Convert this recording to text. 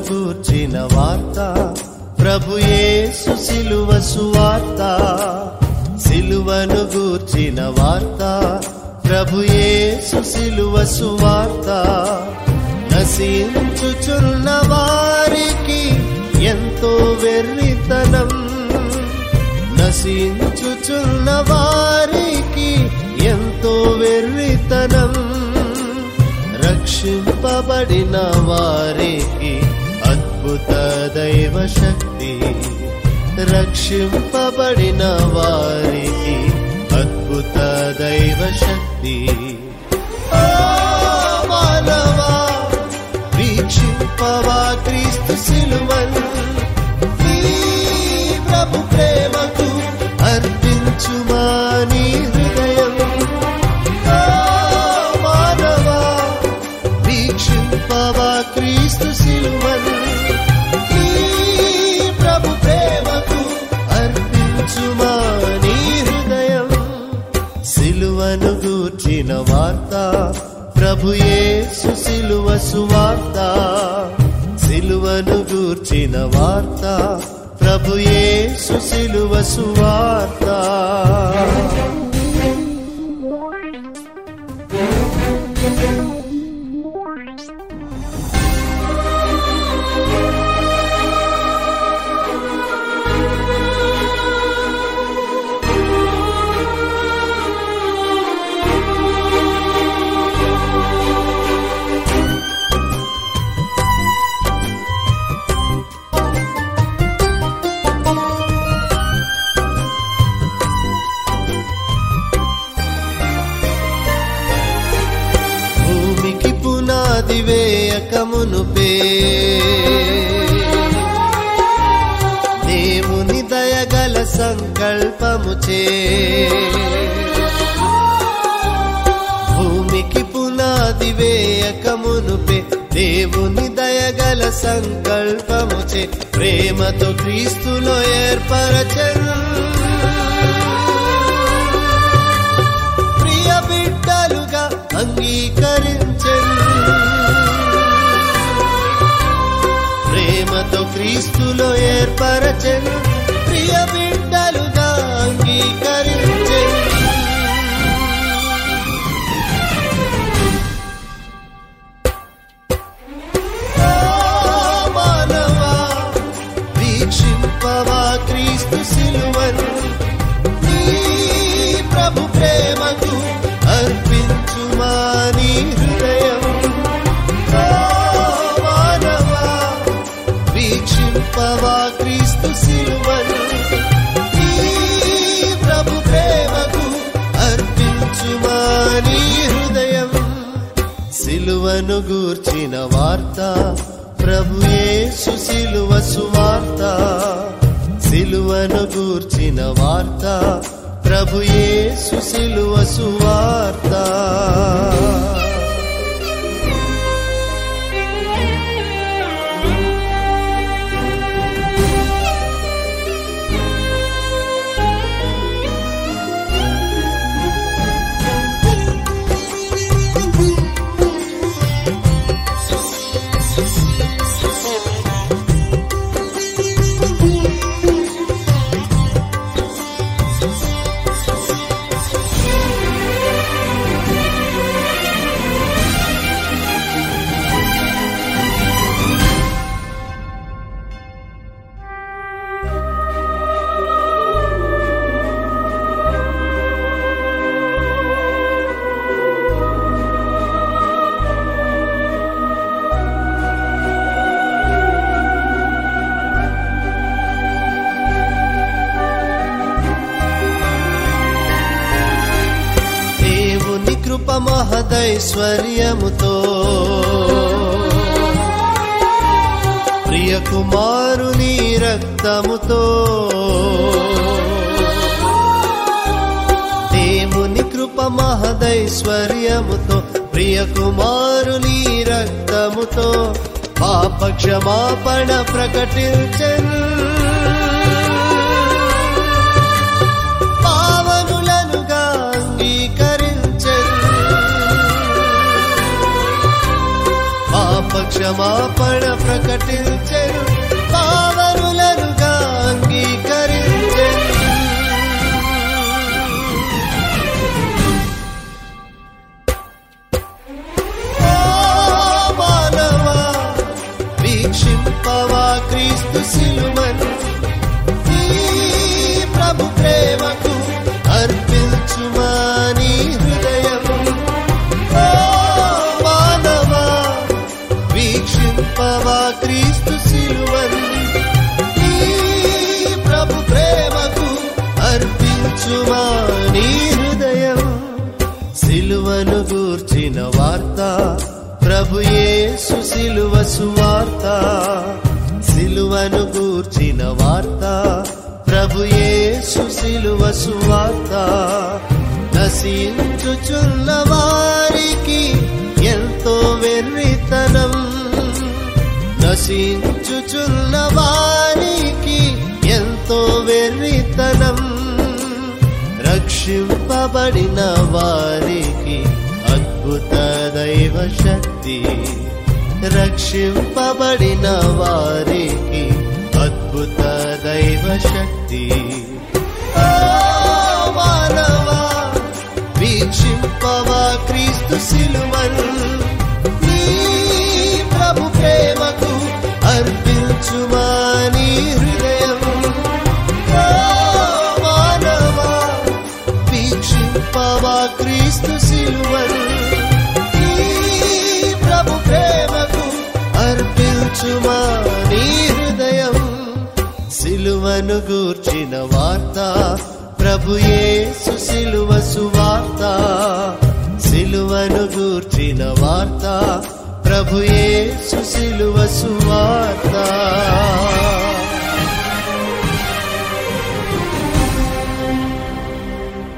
గూర్చిన వార్త ప్రభు యేసు సిలువ సువార్త సిలువను గూర్చిన వార్త ప్రభు యేసు సిలువ సువార్త నశించుచున్న వారికి ఎంతో వెర్రితనం నశించుచున్న వారికి ఎంతో వెర్రితనం రక్షింపబడిన వారికి అద్భుత దైవ శక్తి రక్షింపబడిన వారికి అద్భుత దైవ శక్తి ఓ మానవా వీక్షింపవా క్రీస్తు సిలువను నీ ప్రభు ప్రేమకు అర్పించుమా నీ హృదయం ఓ మానవా వీక్షింపవా క్రీస్తు సిలువను నీ ప్రభు ప్రేమకు అర్పించుమా నీ హృదయం సిలువను గూర్చిన వార్త ప్రభు యేసు సిలువ సువార్త సిలువను గూర్చిన వార్త ప్రభు యేసు సిలువ సువార్త భూమికి పునాది వేయకమునుపే దేవుని దయగల సంకల్పముచే భూమికి పునాది వేయకమునుపే దేవుని దయగల సంకల్పముచే ప్రేమతో క్రీస్తులో ఏర్పరచను ప్రియ బిడ్డలుగా అంగీకరించను ప్రేమతో క్రీస్తులో ఏర్పరచను ప్రియ బిడ్డలుగా అంగీకరించను ఓ మానవా వీక్షింపవా క్రీస్తు సిలువను నీ ప్రభు ప్రేమకు అర్పించుమా నీ హృదయం ఓ మానవా వీక్షింపవా క్రీస్తు సిలువను నీ ప్రభు ప్రేమకు అర్పించుమా నీ హృదయం సిలువను గూర్చిన వార్త ప్రభు యేసు సిలువ సువార్త సిలువను గూర్చిన వార్త ప్రభు యేసు సిలువ సువార్త దేవుని కృప మహదైశ్వర్యముతో ప్రియ కుమారుని రక్తముతో దేవుని కృప మహదైశ్వర్యముతో ప్రియ కుమారుని రక్తముతో పాప క్షమాపణ ప్రకటించను పావనులనుగా అంగీకరించను పాప క్షమాపణ ప్రకటించెను పావనులనుగా అంగీకరించెను ఓ మానవా వీక్షింపవా క్రీస్తు సిలువను ఈ ప్రభు ప్రేమకు అర్పించుమా నీ హృదయం ఓ మానవా వీక్షింపవా క్రీస్తు సిలువను ఈ ప్రభు ప్రేమకు అర్పించుమా నీ హృదయం సిలువను గూర్చిన వార్త ప్రభు యేసు సిలువ సువార్త సిలువను గూర్చిన వార్త ప్రభు యేసు సిలువ సువార్త నశించుచున్న వారికి ఎంతో వెర్రితనం నశించుచున్న వారికి ఎంతో వెర్రితనం రక్షింపబడిన వారికి అద్భుత దైవ శక్తి రక్షింపబడిన వారికి అద్భుత దైవ శక్తి ఓ మానవా వీక్షింపవా క్రీస్తు సిలువను నీ ప్రభు ప్రేమకు అర్పించుమా నీ హృదయం ఓ మానవా వీక్షింపవా క్రీస్తు సిలువను నీ ప్రభు ప్రేమకు అర్పించుమా నీ హృదయం సిలువను గూర్చిన వార్త ప్రభు యేసు సిలువ సువార్త సిలువను గూర్చిన వార్త ప్రభు యేసు సిలువ